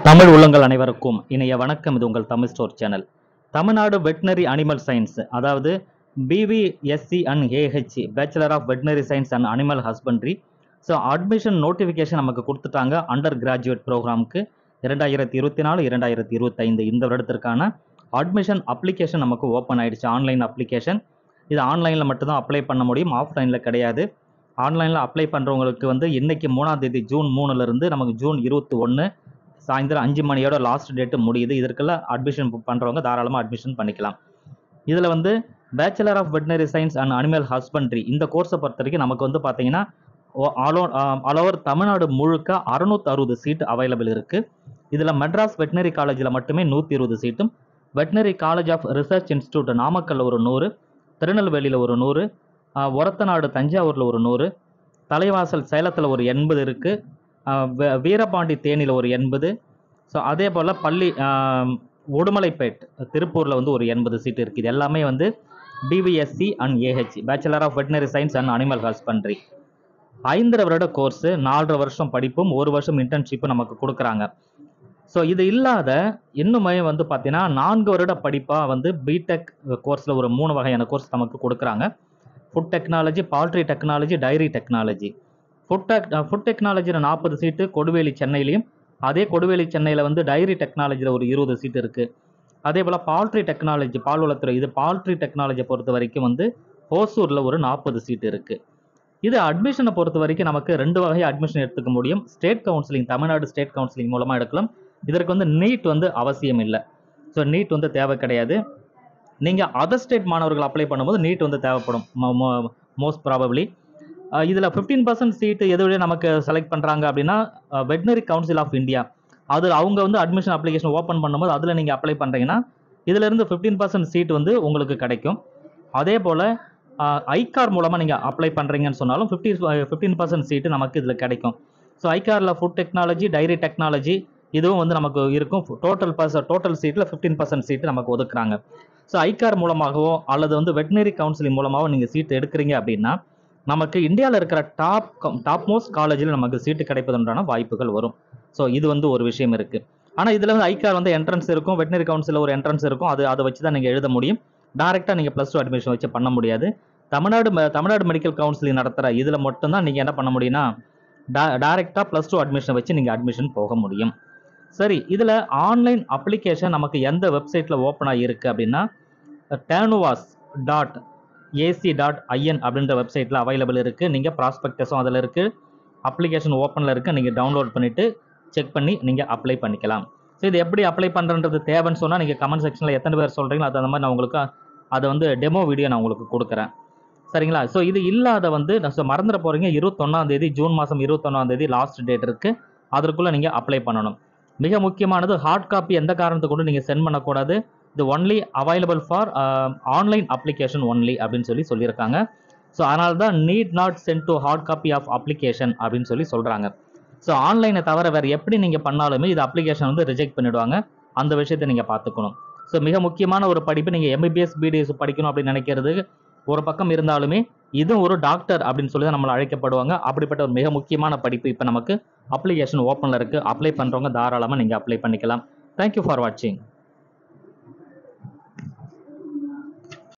தமிழ் உள்ளங்கள் அனைவருக்கும் இணைய வணக்கம் இது உங்கள் Tamil store channel Tamil Nadu veterinary animal science அதாவது BVSc and AH bachelor of veterinary science and animal husbandry so admission notification நமக்கு கொடுத்துட்டாங்க அண்டர் கிராஜுவேட் ப்ரோக்ராமுக்கு இரண்டாயிரத்தி இருபத்தி நாலு இரண்டாயிரத்தி இருபத்தைந்து இந்த வருடத்திற்கான அட்மிஷன் அப்ளிகேஷன் நமக்கு ஓப்பன் ஆயிடுச்சு ஆன்லைன் அப்ளிகேஷன் இது ஆன்லைனில் மட்டும்தான் அப்ளை பண்ண முடியும் ஆஃப்லைனில் கிடையாது ஆன்லைனில் அப்ளை பண்ணுறவங்களுக்கு வந்து இன்னைக்கு மூணாம் தேதி ஜூன் மூணுலேருந்து நமக்கு ஜூன் இருபத்தி ஒன்று சாயந்தரம் அஞ்சு மணியோட லாஸ்ட் டேட்டு முடியுது இதற்கெல்லாம் அட்மிஷன் பண்ணுறவங்க தாராளமாக அட்மிஷன் பண்ணிக்கலாம் இதில் வந்து bachelor of veterinary science and animal husbandry இந்த கோர்ஸை பொறுத்த வரைக்கும் நமக்கு வந்து பார்த்தீங்கன்னா ஆல் ஆல் ஓவர் தமிழ்நாடு முழுக்க அறுநூத்தி அறுபது சீட் அவைலபிள் இருக்குது இதில் மெட்ராஸ் வெட்டினரி காலேஜில் மட்டுமே நூற்றி இருபது சீட்டும் veterinary college of research institute நாமக்கல்ல ஒரு நூறு திருநெல்வேலியில் ஒரு நூறு ஒரத்தநாடு தஞ்சாவூரில் ஒரு நூறு தலைவாசல் சேலத்தில் ஒரு எண்பது இருக்குது வீரபாண்டி தேனியில் ஒரு எண்பது ஸோ அதே போல் பள்ளி ஆஹ், உடுமலைப்பேட் திருப்பூரில் வந்து ஒரு எண்பது சீட் இருக்குது இது எல்லாமே வந்து BVSc and AH bachelor of veterinary science and animal husbandry ஐந்தரை வருட கோர்ஸு நாலரை வருஷம் படிப்பும் ஒரு வருஷம் இன்டர்ன்ஷிப்பும் நமக்கு கொடுக்குறாங்க ஸோ இது இல்லாத இன்னுமே வந்து பார்த்தீங்கன்னா நான்கு வருட படிப்பாக வந்து பிடெக் கோர்ஸில் ஒரு மூணு வகையான கோர்ஸ் நமக்கு கொடுக்குறாங்க food technology poultry technology dairy technology food tech food டெக்னாலஜியில் நாற்பது சீட்டு கொடுவேலி சென்னையிலையும் அதே கொடுவேலி சென்னையில் வந்து டைரி டெக்னாலஜியில் ஒரு இருபது சீட் இருக்குது அதே போல் பால்ட்ரி டெக்னாலஜி பால்வளத்துறை இது பால்ட்ரி டெக்னாலஜியை பொறுத்த வரைக்கும் வந்து ஹோசூரில் ஒரு நாற்பது சீட் இருக்குது இது அட்மிஷனை பொறுத்த வரைக்கும் நமக்கு ரெண்டு வகை அட்மிஷன் எடுத்துக்க முடியும் state counselling Tamil Nadu state counselling மூலமாக எடுக்கலாம் இதற்கு வந்து நீட் வந்து அவசியம் இல்லை ஸோ நீட் வந்து தேவை கிடையாது நீங்கள் அதர் ஸ்டேட் மாணவர்கள் அப்ளை பண்ணும்போது நீட் வந்து தேவைப்படும் மோஸ்ட் ப்ராபப்ளி இதில் ஃபிஃப்டீன் பர்சன்ட் சீட்டு எது வழியா நமக்கு செலக்ட் பண்ணுறாங்க அப்படின்னா வெட்டினரி கவுன்சில் ஆஃப் இந்தியா அது அவங்க வந்து அட்மிஷன் அப்ளிகேஷன் ஓப்பன் பண்ணும்போது அதில் நீங்கள் அப்ளை பண்ணுறீங்கன்னா இதிலிருந்து ஃபிஃப்டீன் பர்சன்ட் சீட் வந்து உங்களுக்கு கிடைக்கும் அதே போல் ஐகார் மூலமாக நீங்கள் அப்ளை பண்ணுறீங்கன்னு சொன்னாலும் ஃபிஃப்டி ஃபிஃப்டீன் பர்சன்ட் சீட்டு நமக்கு இதில் கிடைக்கும் ஸோ ஐகாரில் ஃபுட் டெக்னாலஜி டைரி டெக்னாலஜி இதுவும் வந்து நமக்கு இருக்கும் டோட்டல் பர்ச டோட்டல் சீட்டில் ஃபிஃப்டீன் பர்சன்ட் சீட்டு நமக்கு ஒதுக்குறாங்க ஸோ ஐகார் மூலமாகவோ அல்லது வந்து வெட்டினரி கவுன்சிலிங் மூலமாகவோ நீங்கள் சீட் எடுக்கிறீங்க அப்படின்னா நமக்கு இந்தியாவில் இருக்கிற டாப் டாப் மோஸ்ட் காலேஜில் நமக்கு சீட்டு கிடைப்பதுண்டான வாய்ப்புகள் வரும் ஸோ இது வந்து ஒரு விஷயம் இருக்குது ஆனால் இதில் வந்து ஐகார் வந்து என்ட்ரன்ஸ் இருக்கும் வெட்டினரி கவுன்சிலில் ஒரு என்ட்ரன்ஸ் இருக்கும் அது அதை வச்சு தான் நீங்கள் எழுத முடியும் டேரெக்டாக நீங்கள் ப்ளஸ் டூ அட்மிஷன் வச்சு பண்ண முடியாது தமிழ்நாடு ம- தமிழ்நாடு மெடிக்கல் கவுன்சிலிங் நடத்துகிற இதில் மட்டும்தான் நீங்கள் என்ன பண்ண முடியும்னா டா டேரெக்டாக ப்ளஸ் டூ அட்மிஷன் வச்சு நீங்கள் அட்மிஷன் போக முடியும் சரி இதில் ஆன்லைன் அப்ளிகேஷன் நமக்கு எந்த வெப்சைட்டில் ஓப்பன் ஆகியிருக்கு அப்படின்னா TANUVAS dot AC dot IN அப்படின்ற வெப்சைட்டில் அவைலபிள் இருக்குது நீங்கள் ப்ராஸ்பெக்டஸும் அதில் இருக்குது அப்ளிகேஷன் ஓப்பனில் இருக்குது நீங்கள் டவுன்லோட் பண்ணிவிட்டு செக் பண்ணி நீங்கள் அப்ளை பண்ணிக்கலாம் ஸோ இது எப்படி அப்ளை பண்ணுறன்றது தேவைன்னு சொன்னால் நீங்கள் கமெண்ட் செக்ஷனில் எத்தனை பேர் சொல்கிறீங்களோ அது அந்த மாதிரி நான் உங்களுக்கு அதை வந்து டெமோ வீடியோ நான் உங்களுக்கு கொடுக்குறேன் சரிங்களா ஸோ இது இல்லாத வந்து நான் சொ- மறந்துட போகிறீங்க இருபத்தொன்னாம் தேதி ஜூன் மாதம் இருபத்தொன்னாம் தேதி லாஸ்ட் டேட் இருக்குது அதற்குள்ளே நீங்கள் அப்ளை பண்ணணும் மிக முக்கியமானது ஹார்ட் காப்பி எந்த காரணத்தை கொண்டு நீங்கள் சென்ட் பண்ணக்கூடாது இது only available for online application only அப்படின்னு சொல்லி சொல்லியிருக்காங்க ஸோ அதனால தான் need not send to hard copy of application அப்படின்னு சொல்லி சொல்கிறாங்க ஸோ ஆன்லைனை தவிர வேறு எப்படி நீங்கள் பண்ணாலுமே இது அப்ளிகேஷன் வந்து ரிஜெக்ட் பண்ணிடுவாங்க அந்த விஷயத்தை நீங்கள் பார்த்துக்கணும் ஸோ மிக முக்கியமான ஒரு படிப்பு நீங்கள் எம்பிபிஎஸ் பிடிஎஸ் படிக்கணும் அப்படின்னு நினைக்கிறது ஒரு பக்கம் இருந்தாலுமே இதுவும் ஒரு டாக்டர் அப்படின்னு சொல்லி தான் நம்மளை அழைக்கப்படுவாங்க அப்படிப்பட்ட ஒரு மிக முக்கியமான படிப்பு இப்போ நமக்கு அப்ளிகேஷன் ஓப்பனில் இருக்குது அப்ளை பண்ணுறவங்க தாராளமாக நீங்கள் அப்ளை பண்ணிக்கலாம் தேங்க்யூ ஃபார் வாட்சிங்